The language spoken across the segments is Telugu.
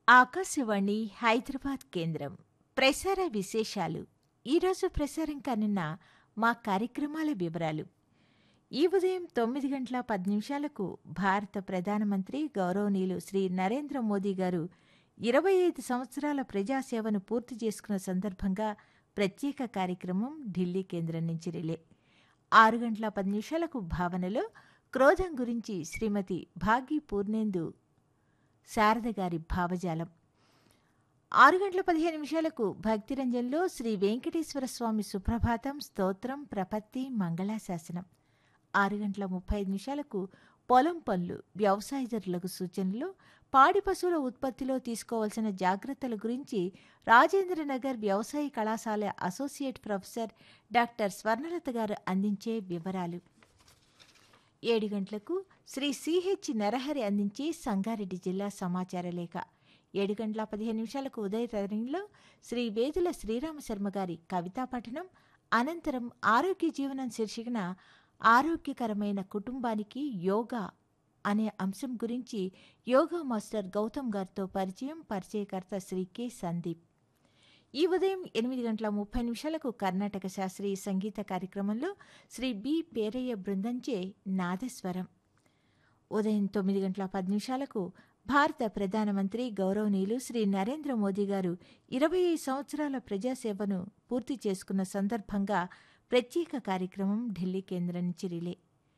ఆకాశవాణి హైదరాబాద్ కేంద్రం ప్రసార విశేషాలు ఈరోజు ప్రసారం కానున్న మా కార్యక్రమాల వివరాలు ఈ ఉదయం తొమ్మిది గంటల పది నిమిషాలకు భారత ప్రధానమంత్రి గౌరవనీయులు శ్రీ నరేంద్ర మోదీ గారు ఇరవై ఐదు సంవత్సరాల ప్రజాసేవను పూర్తి చేసుకున్న సందర్భంగా ప్రత్యేక కార్యక్రమం ఢిల్లీ కేంద్రం నుంచి రిలే ఆరు గంటల పది నిమిషాలకు భావనలో క్రోధం గురించి శ్రీమతి భాగి పూర్ణేందు శారద గారి భావజాలం ఆరు గంటల పదిహేను నిమిషాలకు భక్తిరంజన్లో శ్రీ వెంకటేశ్వర స్వామి సుప్రభాతం స్తోత్రం ప్రపత్తి మంగళాశాసనం ఆరు గంటల ముప్పై ఐదు నిమిషాలకు పొలం పనులు వ్యవసాయదారులకు సూచనలు పాడి పశువుల ఉత్పత్తిలో తీసుకోవాల్సిన జాగ్రత్తల గురించి రాజేంద్రనగర్ వ్యవసాయ కళాశాల అసోసియేట్ ప్రొఫెసర్ డాక్టర్ స్వర్ణలత గారు అందించే వివరాలు ఏడు గంటలకు శ్రీ సిహెచ్ నరహరి అందించే సంగారెడ్డి జిల్లా సమాచార లేఖ ఏడు గంటల పదిహేను నిమిషాలకు ఉదయ తరంలో శ్రీ వేదుల శ్రీరామ శర్మ గారి కవితా పఠనం అనంతరం ఆరోగ్య జీవనం శీర్షికన ఆరోగ్యకరమైన కుటుంబానికి యోగా అనే అంశం గురించి యోగా మాస్టర్ గౌతమ్ గారితో పరిచయం పరిచయకర్త శ్రీ కె సందీప్ ఈ ఉదయం ఎనిమిది గంటల ముప్పై నిమిషాలకు కర్ణాటక శాస్త్రీయ సంగీత కార్యక్రమంలో శ్రీ బి పేరయ్య బృందంచే నాదస్వరం ఉదయం తొమ్మిది గంటల పది నిమిషాలకు భారత ప్రధానమంత్రి గౌరవనీయులు శ్రీ నరేంద్ర మోదీ గారు ఇరవై ఐదు సంవత్సరాల ప్రజాసేవను పూర్తి చేసుకున్న సందర్భంగా ప్రత్యేక కార్యక్రమం ఢిల్లీ కేంద్రం నుంచి రిలే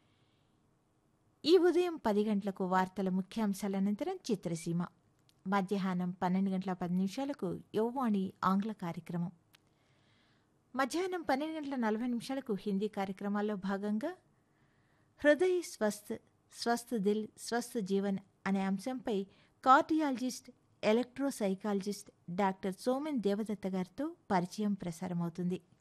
ఈ ఉదయం పది గంటలకు వార్తల ముఖ్యాంశాల అనంతరం చిత్రసీమ మధ్యాహ్నం పన్నెండు గంటల పది నిమిషాలకు యువవాణి ఆంగ్ల కార్యక్రమం మధ్యాహ్నం పన్నెండు గంటల నలభై నిమిషాలకు హిందీ కార్యక్రమాల్లో భాగంగా హృదయ్ స్వస్థ్ స్వస్థ్ దిల్ స్వస్థ్ జీవన్ అనే అంశంపై cardiologist electrophysiologist doctor Somen Devadatta గారితో పరిచయం ప్రసారమవుతుంది